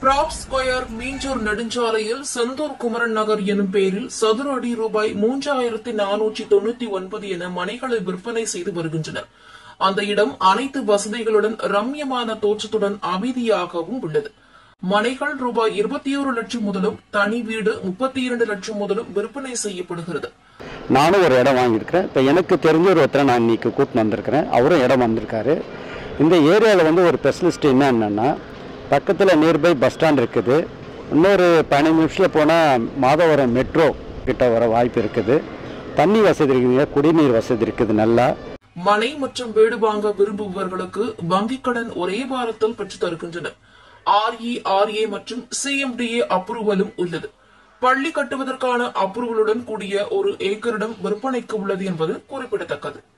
graph square Minjur நெடுஞ்சாலையில் செந்தூர் குமரன் நகர் எனும் பெயரில் சதுர அடி ரூபாய் மூன்றாயிரத்தி நானூற்றி தொண்ணூத்தி ஒன்பது என மனைகளை விற்பனை செய்து வருகின்றனர் அந்த இடம் அனைத்து வசதிகளுடன் ரம்யமான தோற்றத்துடன் அமைதியாகவும் உள்ளது மனைகள் ரூபாய் இருபத்தி ஒரு லட்சம் முதலும் தனி வீடு முப்பத்தி இரண்டு லட்சம் முதலும் விற்பனை செய்யப்படுகிறது நானும் ஒரு இடம் வாங்கியிருக்கிறேன் இப்போ எனக்கு தெரிஞ்ச ஒரு ஒருத்தரை நான் இன்னைக்கு கூட்டின்னு வந்திருக்கிறேன் அவரும் இடம் வந்திருக்காரு இந்த ஏரியாவில் வந்து ஒரு ஸ்பெஷலிஸ்ட் என்ன என்னன்னா பக்கத்தில் நியர்பை பஸ் ஸ்டாண்ட் இருக்குது இன்னொரு பதினஞ்சு நிமிஷத்தில் போனால் மாதவரம் மெட்ரோ கிட்ட வர வாய்ப்பு இருக்குது தண்ணி வசதி இருக்குதுங்க குடிநீர் வசதி இருக்குது நல்லா மனை மற்றும் வீடு வாங்க விரும்புபவர்களுக்கு வங்கிக் கடன் ஒரே வாரத்தில் பெற்றுத் தருகின்றனர் ஆர்இஆர்ஏ மற்றும் சிஎம்டிஏ அப்ரூவலும் உள்ளது பள்ளி கட்டுவதற்கான அப்ரூவலுடன் கூடிய ஒரு ஏக்கரிடம் விற்பனைக்கு உள்ளது என்பது குறிப்பிடத்தக்கது